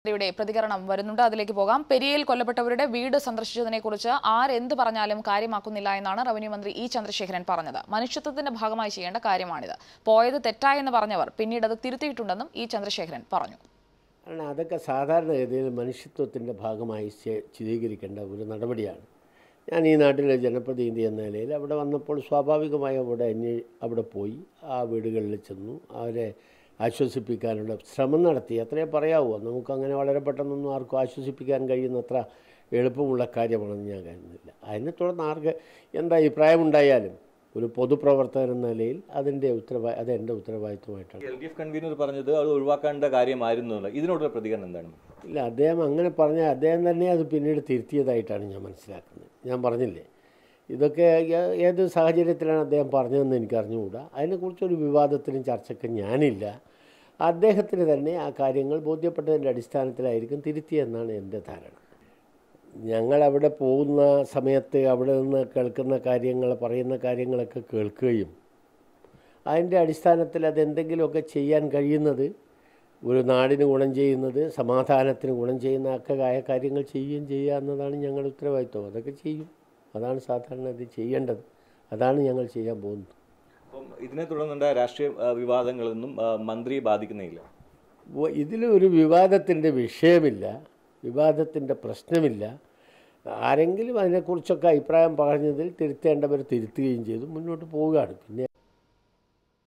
യുടെ പ്രതികരണം വരുന്നുണ്ട് അതിലേക്ക് പോകാം പെരിയയിൽ കൊല്ലപ്പെട്ടവരുടെ വീട് സന്ദർശിച്ചതിനെ കുറിച്ച് ആരെന്ത് പറഞ്ഞാലും കാര്യമാക്കുന്നില്ല എന്നാണ് റവന്യൂ മന്ത്രി ഇ ചന്ദ്രശേഖരൻ പറഞ്ഞത് മനുഷ്യത്വത്തിന്റെ ഭാഗമായി ചെയ്യേണ്ട കാര്യമാണിത് പോയത് തെറ്റായെന്ന് പറഞ്ഞവർ പിന്നീട് അത് തിരുത്തിയിട്ടുണ്ടെന്നും ഇ ചന്ദ്രശേഖരൻ പറഞ്ഞു കാരണം അതൊക്കെ സാധാരണഗതിയിൽ മനുഷ്യത്വത്തിൻ്റെ ഭാഗമായി ചെ- ചിത്രീകരിക്കേണ്ട ഒരു നടപടിയാണ് ഞാൻ ഈ നാട്ടിലെ ജനപ്രതിനിധി എന്ന നിലയിൽ അവിടെ വന്നപ്പോൾ സ്വാഭാവികമായി അവിടെ അന്വേ അവിടെ പോയി ആ വീടുകളിൽ ചെന്നു അവരെ ആശ്വസിപ്പിക്കാനുള്ള ശ്രമം നടത്തി അത്രേ പറയാവൂ നമുക്കങ്ങനെ വളരെ പെട്ടെന്നൊന്നും ആർക്കും ആശ്വസിപ്പിക്കാൻ കഴിയുന്നത്ര എളുപ്പമുള്ള കാര്യമാണെന്ന് ഞാൻ കരുതുന്നില്ല അതിനെ തുടർന്ന് ആർക്ക് എന്താ അഭിപ്രായമുണ്ടായാലും ഒരു പൊതുപ്രവർത്തകൻ എന്ന നിലയിൽ അതിൻ്റെ ഉത്തരവാ അത് എൻ്റെ ഉത്തരവാദിത്വമായിട്ടാണ് എൽ ഡി എഫ് കൺവീനർ പറഞ്ഞത് അത് ഒഴിവാക്കേണ്ട കാര്യമായിരുന്നു എന്ന്. ഇതിനോടുള്ള പ്രതികരണം എന്താണ് ഇല്ല അദ്ദേഹം അങ്ങനെ പറഞ്ഞ അദ്ദേഹം തന്നെ അത് പിന്നീട് തിരുത്തിയതായിട്ടാണ് ഞാൻ മനസ്സിലാക്കുന്നത് ഞാൻ പറഞ്ഞില്ലേ ഇതൊക്കെ ഏ- ഏത് സാഹചര്യത്തിലാണ് അദ്ദേഹം പറഞ്ഞതെന്ന് എനിക്ക് അറിഞ്ഞുകൂടാ അതിനെക്കുറിച്ചൊരു വിവാദത്തിനും ചർച്ചയ്ക്കും ഞാനില്ല അദ്ദേഹത്തിന് തന്നെ ആ കാര്യങ്ങൾ ബോധ്യപ്പെട്ടതിൻ്റെ അടിസ്ഥാനത്തിലായിരിക്കും തിരുത്തിയെന്നാണ് എൻ്റെ ധാരണ ഞങ്ങൾ അവിടെ പോകുന്ന സമയത്ത് അവിടെ നിന്ന് കേൾക്കുന്ന കാര്യങ്ങൾ പറയുന്ന കാര്യങ്ങളൊക്കെ കേൾക്കുകയും അതിൻ്റെ അടിസ്ഥാനത്തിൽ അതെന്തെങ്കിലുമൊക്കെ ചെയ്യാൻ കഴിയുന്നത് ഒരു നാടിന് ഗുണം ചെയ്യുന്നത് സമാധാനത്തിന് ഗുണം ചെയ്യുന്ന ഒക്കെ ആയ കാര്യങ്ങൾ ചെയ്യുകയും ചെയ്യുക എന്നതാണ് ഞങ്ങളുടെ ഉത്തരവാദിത്വം അതൊക്കെ ചെയ്യും അതാണ് സാധാരണ ഇത് ചെയ്യേണ്ടത് അതാണ് ഞങ്ങൾ ചെയ്യാൻ പോകുന്നത് അപ്പം ഇതിനെ തുടർന്നുണ്ടായ രാഷ്ട്രീയ ആ, വിവാദങ്ങളൊന്നും ആ, മന്ത്രിയെ ബാധിക്കുന്നില്ല വ- ഇതിലൊരു വിവാദത്തിൻ്റെ വിഷയമില്ല വിവാദത്തിൻ്റെ പ്രശ്നമില്ല ആരെങ്കിലും അതിനെക്കുറിച്ചൊക്കെ അഭിപ്രായം പറഞ്ഞതിൽ തിരുത്തേണ്ടവർ തിരുത്തുകയും ചെയ്തു മുന്നോട്ട് പോവുകയാണ് പിന്നെ